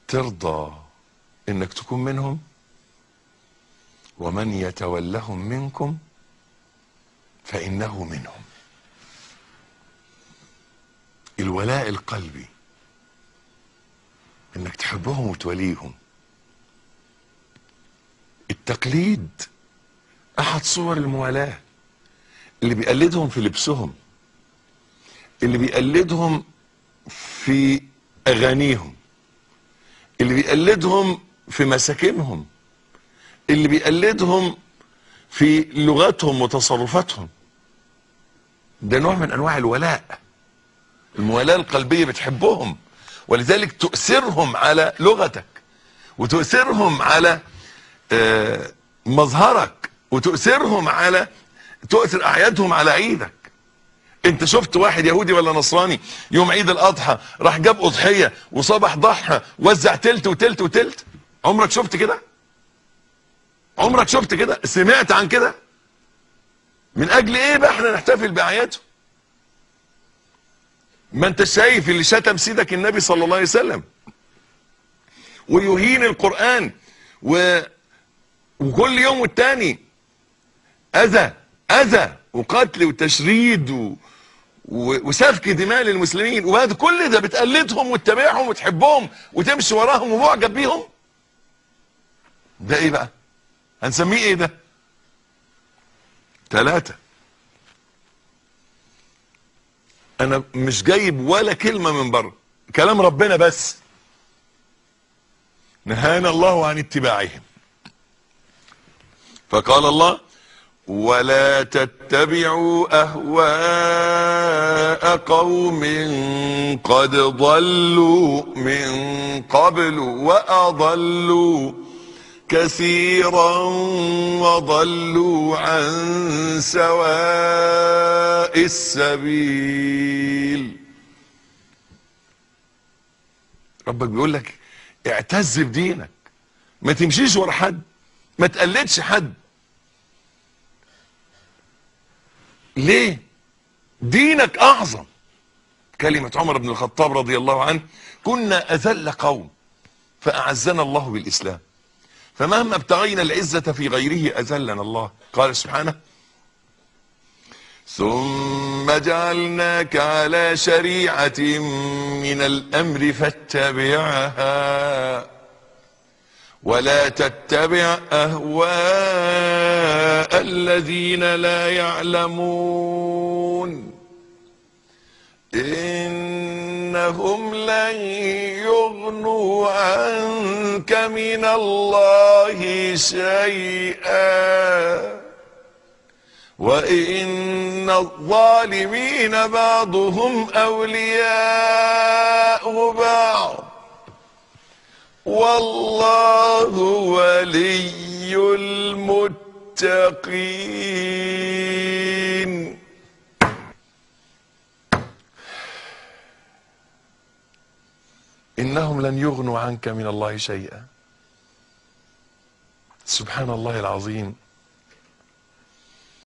ترضى انك تكون منهم ومن يتولهم منكم فانه منهم الولاء القلبي انك تحبهم وتوليهم التقليد احد صور الموالاه اللي بيقلدهم في لبسهم اللي بيقلدهم في اغانيهم اللي بيقلدهم في مساكنهم اللي بيقلدهم في لغتهم وتصرفاتهم ده نوع من انواع الولاء الموالاه القلبيه بتحبهم ولذلك تؤثرهم على لغتك وتؤثرهم على آه، مظهرك وتؤثرهم على تؤثر اعيادهم على عيدك انت شفت واحد يهودي ولا نصراني يوم عيد الاضحى راح جاب اضحيه وصبح ضحى وزع تلت وتلت وتلت عمرك شفت كده عمرك شفت كده سمعت عن كده من اجل ايه بقى احنا نحتفل باعياده ما انت شايف اللي شتم سيدك النبي صلى الله عليه وسلم ويهين القرآن و... وكل يوم والتاني اذى اذى وقتل وتشريد و... و... وسفك دماء للمسلمين وبعد كل ده بتقلدهم وتتابعهم وتحبهم وتمشي وراهم ومعجب بيهم ده ايه بقى هنسميه ايه ده ثلاثة انا مش جايب ولا كلمة من بره كلام ربنا بس نهانا الله عن اتباعهم فقال الله ولا تتبعوا اهواء قوم قد ضلوا من قبل واضلوا كثيرا وضلوا عن سواء السبيل ربك بيقول لك اعتز بدينك ما تمشيش ورا حد ما تقلدش حد ليه دينك اعظم كلمة عمر بن الخطاب رضي الله عنه كنا اذل قوم فاعزنا الله بالاسلام فمهما ابتغينا العزة في غيره اذلنا الله قال سبحانه ثم جعلناك على شريعة من الامر فاتبعها ولا تتبع اهواء الذين لا يعلمون انهم لن يغنوا عنك من الله شيئا وان الظالمين بعضهم اولياء بعض والله ولي المتقين انهم لن يغنوا عنك من الله شيئا سبحان الله العظيم